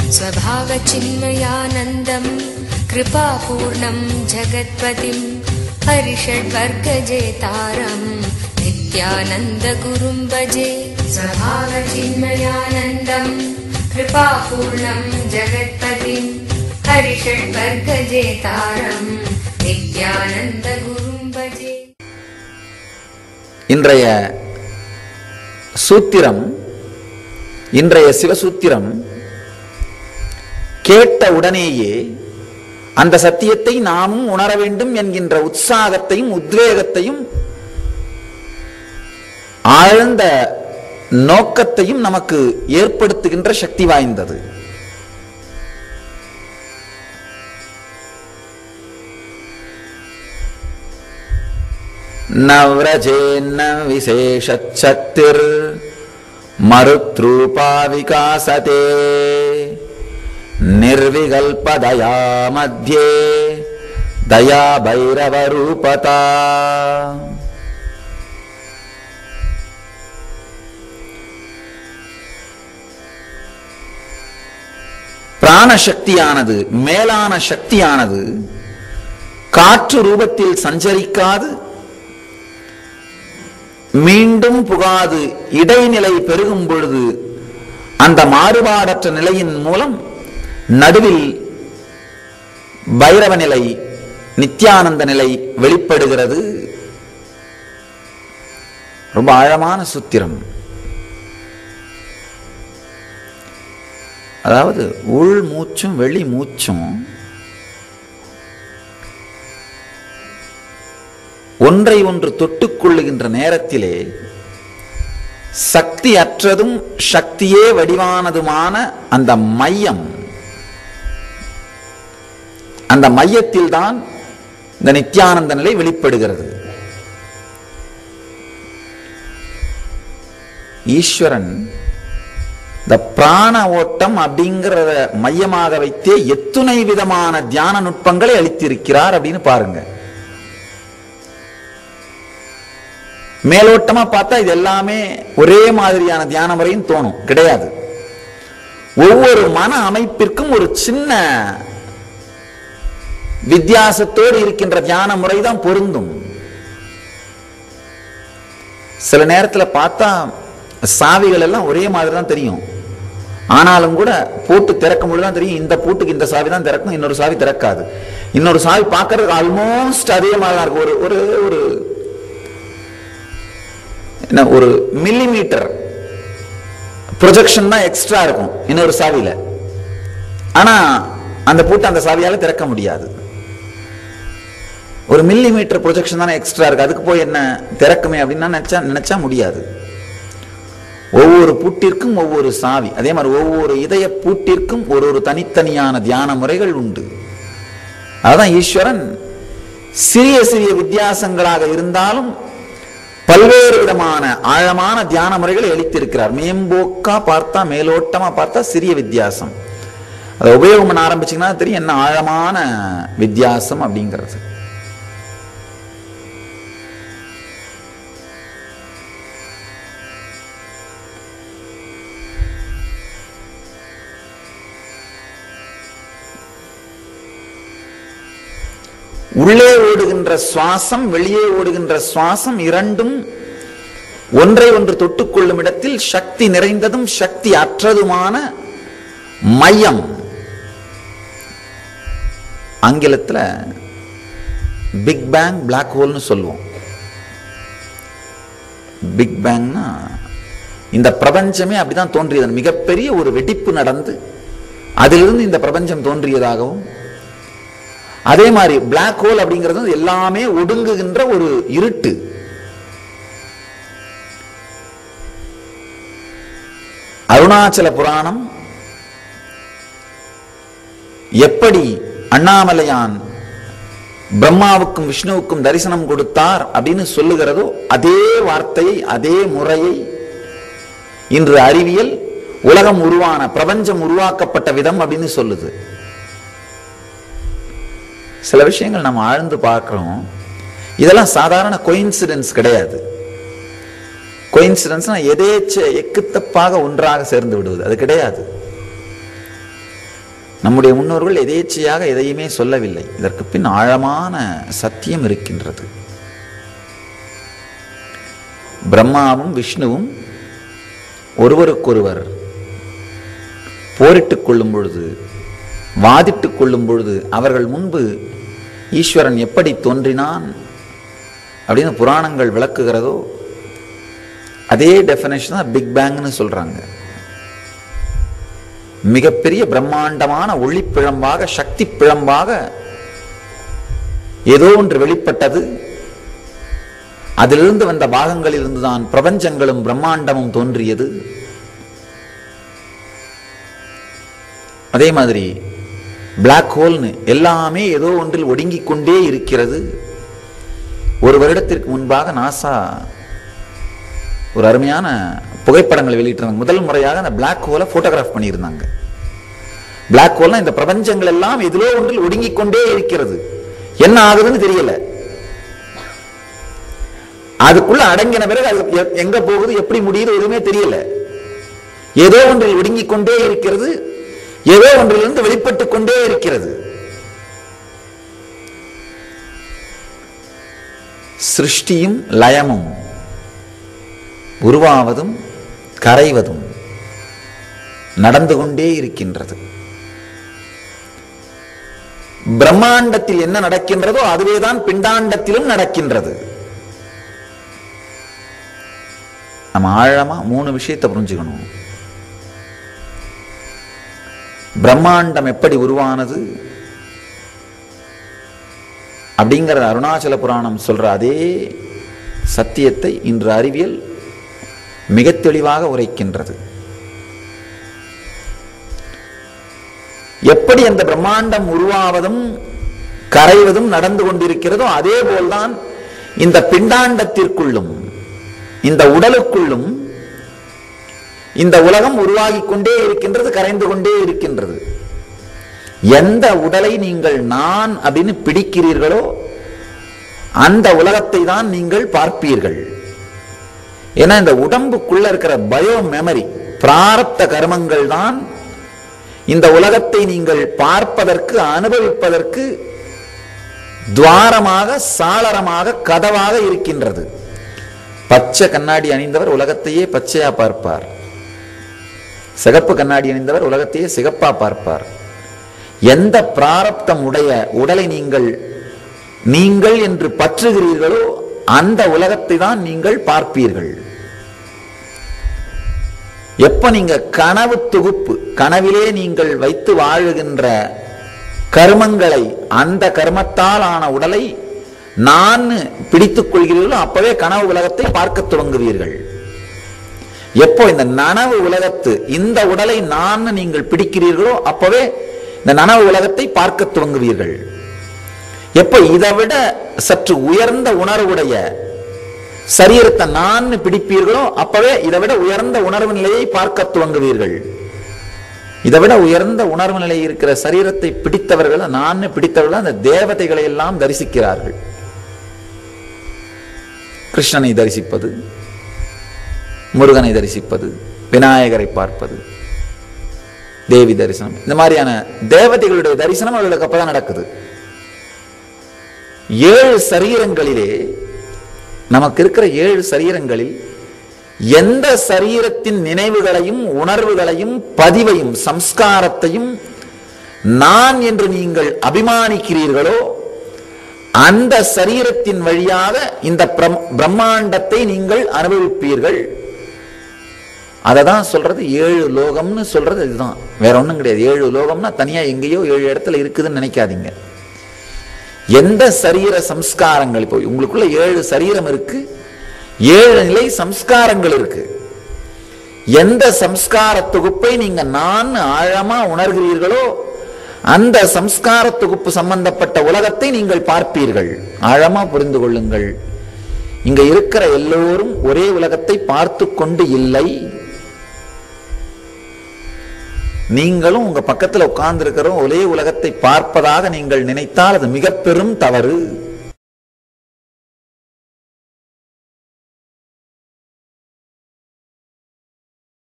स्वभावचिन्मयानन्दम् कृपापूर्णं जगत्पतिम् हरिषड्वर्गजेतारम् नित्यानन्दगुरुं भजे स्वभावचिन्मयानन्दम् कृपापूर्णं जगत्पतिम् हरिषड्वर्गजेतारम् नित्यानन्दगुरुं भजे இன்றைய சூத்திரம் இன்றைய சிவசூத்திரம் கேட்ட உடனேயே அந்த சத்தியத்தை நாமும் உணர வேண்டும் என்கின்ற உற்சாகத்தையும் உத்வேகத்தையும் ஆழ்ந்த நோக்கத்தையும் நமக்கு ஏற்படுத்துகின்ற சக்தி வாய்ந்தது न व्रजेन्न विशेषच्छक्तिर् मरुत्रूपा विकासते निर्विकल्पदया मध्ये दया भैरवरूपता பிராணசக்தியானது மேலான சக்தியானது காற்று ரூபத்தில் சஞ்சரிக்காது மீண்டும் புகாது இடைநிலை பெருகும் பொழுது அந்த மாறுபாடற்ற நிலையின் மூலம் நடுவில் பைரவ நிலை நித்யானந்த நிலை வெளிப்படுகிறது ரொம்ப ஆழமான சூத்திரம் அதாவது உள் மூச்சும் வெளி மூச்சும் ஒன்றை ஒன்று தொட்டுக்கொள்ளுகின்ற நேரத்திலே சக்தி அற்றதும் சக்தியே வடிவானதுமான அந்த மையம் அந்த மையத்தில் தான் இந்த நித்யானந்த நிலை வெளிப்படுகிறது ஈஸ்வரன் இந்த பிராண ஓட்டம் அப்படிங்கிறத மையமாக வைத்தே எத்துணை விதமான தியான நுட்பங்களை அளித்திருக்கிறார் அப்படின்னு பாருங்க மேலோட்டமா பார்த்தா இது எல்லாமே ஒரே மாதிரியான தியான முறையும் தோணும் கிடையாது ஒவ்வொரு மன அமைப்பிற்கும் ஒரு சின்ன வித்தியாசத்தோடு இருக்கின்ற தியான முறை தான் பொருந்தும் சில நேரத்தில் பார்த்தா சாவிகள் எல்லாம் ஒரே மாதிரி தான் தெரியும் ஆனாலும் கூட பூட்டு திறக்கும் பொழுது தான் தெரியும் இந்த பூட்டுக்கு இந்த சாவி தான் திறக்கும் இன்னொரு சாவி திறக்காது இன்னொரு சாவி பார்க்கறதுக்கு ஆல்மோஸ்ட் அதே மாதிரி தான் இருக்கும் ஒரு ஒரு ஒரு என்ன ஒரு மில்லிமீட்டர் ப்ரொஜெக்ஷன் தான் எக்ஸ்ட்ரா இருக்கும் இன்னொரு சாவியில ஆனா அந்த பூட்டை அந்த சாவியால திறக்க முடியாது ஒரு மில்லி மீட்டர் ப்ரொஜெக்ஷன் தானே எக்ஸ்ட்ரா இருக்கு அதுக்கு போய் என்ன திறக்குமே அப்படின்னு நினைச்சா நினைச்சா முடியாது ஒவ்வொரு பூட்டிற்கும் ஒவ்வொரு சாவி அதே மாதிரி ஒவ்வொரு இதய பூட்டிற்கும் ஒரு ஒரு தனித்தனியான தியான முறைகள் உண்டு அதான் ஈஸ்வரன் சிறிய சிறிய வித்தியாசங்களாக இருந்தாலும் பல்வேறு விதமான ஆழமான தியான முறைகளை அளித்திருக்கிறார் மேம்போக்கா பார்த்தா மேலோட்டமா பார்த்தா சிறிய வித்தியாசம் அதை உபயோகம் பண்ண ஆரம்பிச்சீங்கன்னா தெரியும் என்ன ஆழமான வித்தியாசம் அப்படிங்கிறது உள்ளே ஓடுகின்ற சுவாசம் வெளியே ஓடுகின்ற சுவாசம் இரண்டும் ஒன்றை ஒன்று தொட்டுக்கொள்ளும் இடத்தில் சக்தி நிறைந்ததும் சக்தி அற்றதுமான மையம் ஆங்கிலத்தில் பிக் பேங் பிளாக் ஹோல்னு சொல்லுவோம் பிக் பேங்னா இந்த பிரபஞ்சமே அப்படிதான் தோன்றியது மிகப்பெரிய ஒரு வெடிப்பு நடந்து அதிலிருந்து இந்த பிரபஞ்சம் தோன்றியதாகவும் அதே மாதிரி பிளாக் ஹோல் அப்படிங்கிறது எல்லாமே ஒடுங்குகின்ற ஒரு இருட்டு அருணாச்சல புராணம் எப்படி அண்ணாமலையான் பிரம்மாவுக்கும் விஷ்ணுவுக்கும் தரிசனம் கொடுத்தார் அப்படின்னு சொல்லுகிறதோ அதே வார்த்தையை அதே முறையை இன்று அறிவியல் உலகம் உருவான பிரபஞ்சம் உருவாக்கப்பட்ட விதம் அப்படின்னு சொல்லுது சில விஷயங்கள் நம்ம ஆழ்ந்து பார்க்கிறோம் இதெல்லாம் சாதாரண கோயின்சிடன்ஸ் கிடையாது கோயின்சிடன்ஸ்னா எதேச்ச எக்குத்தப்பாக ஒன்றாக சேர்ந்து விடுவது அது கிடையாது நம்முடைய முன்னோர்கள் எதேச்சையாக எதையுமே சொல்லவில்லை இதற்கு பின் ஆழமான சத்தியம் இருக்கின்றது பிரம்மாவும் விஷ்ணுவும் ஒருவருக்கொருவர் போரிட்டுக் கொள்ளும் பொழுது வாதிட்டுக் கொள்ளும் பொழுது அவர்கள் முன்பு ஈஸ்வரன் எப்படி தோன்றினான் அப்படின்னு புராணங்கள் விளக்குகிறதோ அதே டெஃபினேஷன் தான் பிக் பேங்னு சொல்றாங்க மிகப்பெரிய பிரம்மாண்டமான ஒளி பிழம்பாக சக்தி பிழம்பாக ஏதோ ஒன்று வெளிப்பட்டது அதிலிருந்து வந்த பாகங்களிலிருந்து தான் பிரபஞ்சங்களும் பிரம்மாண்டமும் தோன்றியது அதே மாதிரி பிளாக் ஹோல்னு எல்லாமே ஏதோ ஒன்றில் ஒடுங்கிக் கொண்டே இருக்கிறது ஒரு வருடத்திற்கு முன்பாக நாசா ஒரு அருமையான புகைப்படங்களை வெளியிட்டிருந்தாங்க முதல் முறையாக அந்த பிளாக் ஹோலை போட்டோகிராஃப் பண்ணியிருந்தாங்க பிளாக் ஹோல்னா இந்த பிரபஞ்சங்கள் எல்லாம் எதிலோ ஒன்றில் ஒடுங்கிக் கொண்டே இருக்கிறது என்ன ஆகுதுன்னு தெரியல அதுக்குள்ள அடங்கின பிறகு அது எ- எங்க போகுது எப்படி முடியுது எதுவுமே தெரியல ஏதோ ஒன்றில் ஒடுங்கிக் கொண்டே இருக்கிறது ஏதோ ஒன்றிலிருந்து வெளிப்பட்டுக் கொண்டே இருக்கிறது சிருஷ்டியும் லயமும் உருவாவதும் கரைவதும் நடந்து கொண்டே இருக்கின்றது பிரம்மாண்டத்தில் என்ன நடக்கின்றதோ அதுவேதான் பிண்டாண்டத்திலும் நடக்கின்றது நம்ம ஆழமா மூணு விஷயத்தை புரிஞ்சுக்கணும் பிரம்மாண்டம் எப்படி உருவானது அப்படிங்கிற அருணாச்சல புராணம் சொல்ற அதே சத்தியத்தை இன்று அறிவியல் மிக தெளிவாக உரைக்கின்றது எப்படி அந்த பிரம்மாண்டம் உருவாவதும் கரைவதும் நடந்து கொண்டிருக்கிறதோ அதே போல்தான் இந்த பிண்டாண்டத்திற்குள்ளும் இந்த உடலுக்குள்ளும் இந்த உலகம் உருவாகிக் கொண்டே இருக்கின்றது கரைந்து கொண்டே இருக்கின்றது எந்த உடலை நீங்கள் நான் அப்படின்னு பிடிக்கிறீர்களோ அந்த உலகத்தை தான் நீங்கள் பார்ப்பீர்கள் ஏன்னா இந்த உடம்புக்குள்ள இருக்கிற பயோ மெமரி பிராரப்த கர்மங்கள் தான் இந்த உலகத்தை நீங்கள் பார்ப்பதற்கு அனுபவிப்பதற்கு துவாரமாக சாளரமாக கதவாக இருக்கின்றது பச்சை கண்ணாடி அணிந்தவர் உலகத்தையே பச்சையா பார்ப்பார் சிகப்பு கண்ணாடி அணிந்தவர் உலகத்தையே சிகப்பா பார்ப்பார் எந்த பிராரப்தம் உடைய உடலை நீங்கள் நீங்கள் என்று பற்றுகிறீர்களோ அந்த உலகத்தை தான் நீங்கள் பார்ப்பீர்கள் எப்ப நீங்க கனவு தொகுப்பு கனவிலே நீங்கள் வைத்து வாழுகின்ற கர்மங்களை அந்த கர்மத்தால் ஆன உடலை நான் பிடித்துக் கொள்கிறீர்களோ அப்பவே கனவு உலகத்தை பார்க்க துவங்குவீர்கள் எப்போ இந்த நனவு உலகத்து இந்த உடலை நான் நீங்கள் பிடிக்கிறீர்களோ அப்பவே இந்த நனவு உலகத்தை பார்க்க துவங்குவீர்கள் எப்போ இதை விட சற்று உயர்ந்த உணர்வுடைய சரீரத்தை நான் பிடிப்பீர்களோ அப்பவே இதை விட உயர்ந்த உணர்வு நிலையை பார்க்க துவங்குவீர்கள் இதை விட உயர்ந்த உணர்வு நிலை இருக்கிற சரீரத்தை பிடித்தவர்கள் நான் பிடித்தவர்கள் அந்த தேவதைகளை எல்லாம் தரிசிக்கிறார்கள் கிருஷ்ணனை தரிசிப்பது முருகனை தரிசிப்பது விநாயகரை பார்ப்பது தேவி தரிசனம் இந்த மாதிரியான தேவதைகளுடைய தரிசனம் அவர்களுக்கு அப்பதான் நடக்குது ஏழு சரீரங்களிலே நமக்கு இருக்கிற ஏழு சரீரங்களில் எந்த சரீரத்தின் நினைவுகளையும் உணர்வுகளையும் பதிவையும் சம்ஸ்காரத்தையும் நான் என்று நீங்கள் அபிமானிக்கிறீர்களோ அந்த சரீரத்தின் வழியாக இந்த பிரம்- பிரம்மாண்டத்தை நீங்கள் அனுபவிப்பீர்கள் அதை தான் சொல்றது ஏழு லோகம்னு சொல்றது இதுதான் வேற ஒண்ணும் கிடையாது ஏழு லோகம்னா தனியா எங்கேயோ ஏழு இடத்துல இருக்குதுன்னு நினைக்காதீங்க எந்த சரீர சம்ஸ்காரங்கள் இப்போ உங்களுக்குள்ள ஏழு சரீரம் இருக்கு ஏழு நிலை சம்ஸ்காரங்கள் இருக்கு எந்த சம்ஸ்கார தொகுப்பை நீங்க நான் ஆழமா உணர்கிறீர்களோ அந்த சம்ஸ்கார தொகுப்பு சம்பந்தப்பட்ட உலகத்தை நீங்கள் பார்ப்பீர்கள் ஆழமா புரிந்து கொள்ளுங்கள் இங்க இருக்கிற எல்லோரும் ஒரே உலகத்தை பார்த்து கொண்டு இல்லை நீங்களும் உங்க பக்கத்துல உட்கார்ந்து ஒரே உலகத்தை பார்ப்பதாக நீங்கள் நினைத்தால் அது மிக பெரும் தவறு